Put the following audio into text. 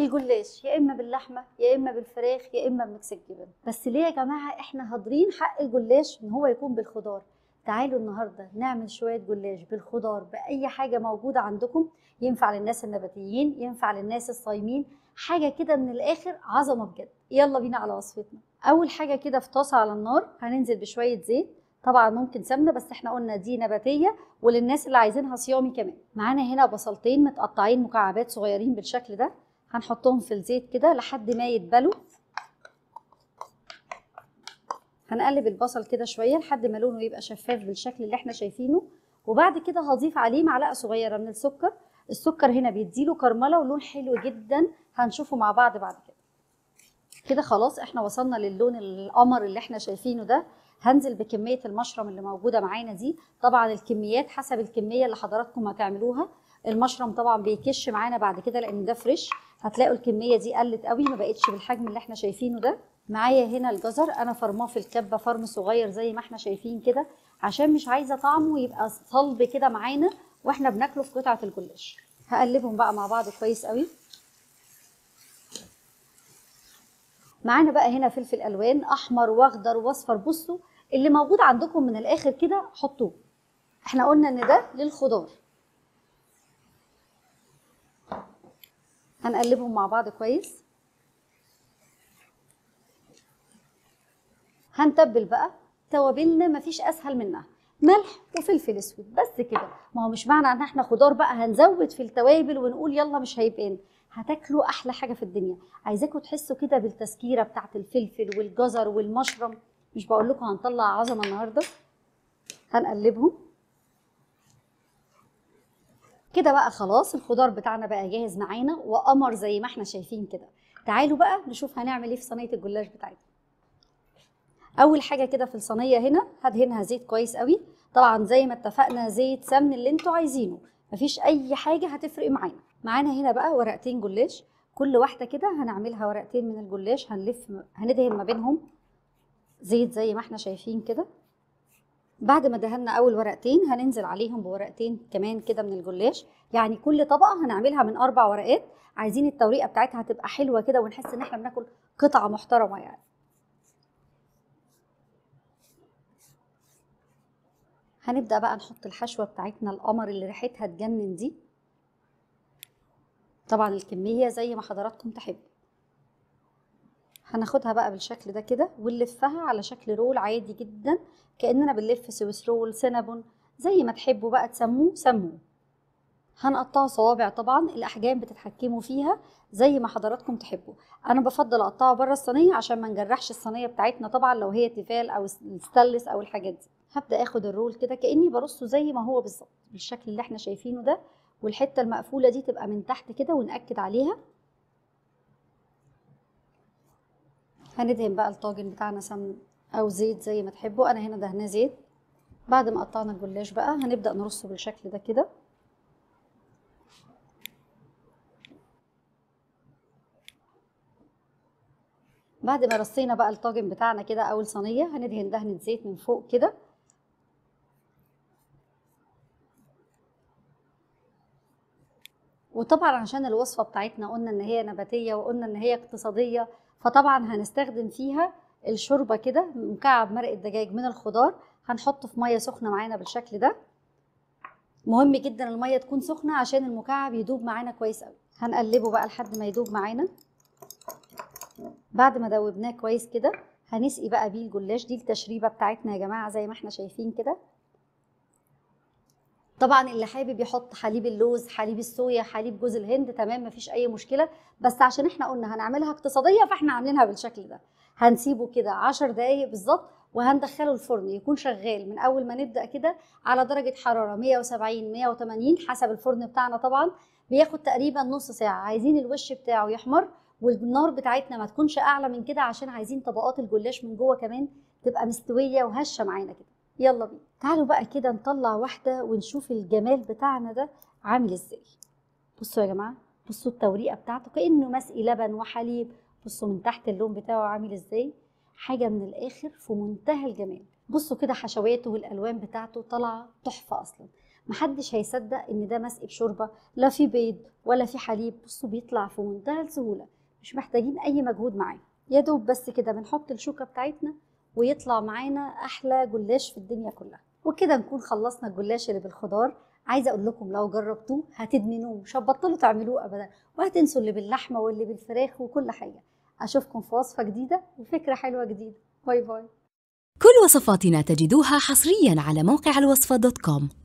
الجلاش يا اما باللحمه يا اما بالفراخ يا اما بميكس الجبن بس ليه يا جماعه احنا هادرين حق الجلاش ان هو يكون بالخضار تعالوا النهارده نعمل شويه جلاش بالخضار باي حاجه موجوده عندكم ينفع للناس النباتيين ينفع للناس الصايمين حاجه كده من الاخر عظمه بجد يلا بينا على وصفتنا اول حاجه كده في طاسه على النار هننزل بشويه زيت طبعا ممكن سمنه بس احنا قلنا دي نباتيه وللناس اللي عايزينها صيامي كمان معانا هنا بصلتين متقطعين مكعبات صغيرين بالشكل ده هنحطهم في الزيت كده لحد ما يتبلوا هنقلب البصل كده شويه لحد ما لونه يبقى شفاف بالشكل اللي احنا شايفينه وبعد كده هضيف عليه معلقه صغيره من السكر السكر هنا بيديله كرمله ولون حلو جدا هنشوفه مع بعض بعد كده كده خلاص احنا وصلنا للون القمر اللي احنا شايفينه ده هنزل بكميه المشرم اللي موجوده معانا دي طبعا الكميات حسب الكميه اللي حضراتكم هتعملوها المشرم طبعا بيكش معانا بعد كده لان ده فريش هتلاقوا الكميه دي قلت قوي ما بقتش بالحجم اللي احنا شايفينه ده معايا هنا الجزر انا فرماه في الكبه فرم صغير زي ما احنا شايفين كده عشان مش عايزه طعمه يبقى صلب كده معانا واحنا بناكله في قطعه الجلاش هقلبهم بقى مع بعض كويس قوي معانا بقى هنا فلفل الوان احمر واخضر واصفر بصوا اللي موجود عندكم من الاخر كده حطوه احنا قلنا ان ده للخضار هنقلبهم مع بعض كويس هنتبل بقى توابلنا مفيش اسهل منها ملح وفلفل اسود بس كده ما هو مش معنى ان احنا خضار بقى هنزود في التوابل ونقول يلا مش هيبان هتاكلوا احلى حاجه في الدنيا عايزاكم تحسوا كده بالتسكيره بتاعت الفلفل والجزر والمشرم مش بقول لكم هنطلع عظمه النهارده هنقلبهم كده بقى خلاص الخضار بتاعنا بقى جاهز معانا وقمر زي ما احنا شايفين كده تعالوا بقى نشوف هنعمل ايه في صينيه الجلاش بتاعتنا اول حاجه كده في الصينيه هنا هدهنها زيت كويس قوي طبعا زي ما اتفقنا زيت سمن اللي انتوا عايزينه مفيش اي حاجه هتفرق معانا معانا هنا بقى ورقتين جلاش كل واحده كده هنعملها ورقتين من الجلاش هنلف هندهن ما بينهم زيت زي ما احنا شايفين كده بعد ما دهنا اول ورقتين هننزل عليهم بورقتين كمان كده من الجلاش يعني كل طبقه هنعملها من اربع ورقات عايزين التوريقه بتاعتها هتبقى حلوه كده ونحس ان احنا بناكل قطعه محترمه يعني هنبدا بقى نحط الحشوه بتاعتنا القمر اللي ريحتها تجنن دي طبعا الكميه زي ما حضراتكم تحبوا هناخدها بقى بالشكل ده كده ونلفها على شكل رول عادي جدا كاننا بنلف سويس رول سينابون زي ما تحبوا بقى تسموه سموه هنقطعه صوابع طبعا الاحجام بتتحكموا فيها زي ما حضراتكم تحبوا انا بفضل اقطعه بره الصينيه عشان ما نجرحش الصينيه بتاعتنا طبعا لو هي تيفال او ستانلس او الحاجات دي هبدا اخد الرول كده كاني برصه زي ما هو بالظبط بالشكل اللي احنا شايفينه ده والحته المقفوله دي تبقى من تحت كده ونأكد عليها هندهن بقى الطاجن بتاعنا سمن او زيت زي ما تحبوا انا هنا دهناه زيت بعد ما قطعنا الجلاش بقى هنبدا نرصه بالشكل ده كده بعد ما رصينا بقى الطاجن بتاعنا كده او الصينيه هندهن دهنه زيت من فوق كده وطبعا عشان الوصفه بتاعتنا قلنا ان هي نباتيه وقلنا ان هي اقتصاديه فطبعا هنستخدم فيها الشوربه كده مكعب مرق الدجاج من الخضار هنحطه في ميه سخنه معانا بالشكل ده مهم جدا الميه تكون سخنه عشان المكعب يدوب معانا كويس قوي هنقلبه بقى لحد ما يدوب معانا بعد ما دوبناه كويس كده هنسقي بقى بيه الجلاش دي التشريبه بتاعتنا يا جماعه زي ما احنا شايفين كده طبعا اللي حابب يحط حليب اللوز حليب الصويا حليب جوز الهند تمام مفيش اي مشكله بس عشان احنا قلنا هنعملها اقتصاديه فاحنا عاملينها بالشكل ده هنسيبه كده 10 دقايق بالظبط وهندخله الفرن يكون شغال من اول ما نبدا كده على درجه حراره 170 180 حسب الفرن بتاعنا طبعا بياخد تقريبا نص ساعه عايزين الوش بتاعه يحمر والنار بتاعتنا ما تكونش اعلى من كده عشان عايزين طبقات الجلاش من جوه كمان تبقى مستويه وهشه معانا كده يلا بينا تعالوا بقى كده نطلع واحده ونشوف الجمال بتاعنا ده عامل ازاي بصوا يا جماعه بصوا التوريقه بتاعته كانه مسقي لبن وحليب بصوا من تحت اللون بتاعه عامل ازاي حاجه من الاخر في منتهى الجمال بصوا كده حشواته والالوان بتاعته طالعه تحفه اصلا محدش هيصدق ان ده مسقي بشوربه لا في بيض ولا في حليب بصوا بيطلع في منتهى السهوله مش محتاجين اي مجهود معاه يا دوب بس كده بنحط الشوكه بتاعتنا ويطلع معانا احلى جلاش في الدنيا كلها وكده نكون خلصنا الجلاش اللي بالخضار عايزه اقول لكم لو جربتوه هتدمنوه مش هتبطلوا تعملوه ابدا وهتنسوا اللي باللحمه واللي بالفراخ وكل حاجه اشوفكم في وصفه جديده وفكره حلوه جديده باي باي كل وصفاتنا تجدوها حصريا على موقع الوصفة دوت كوم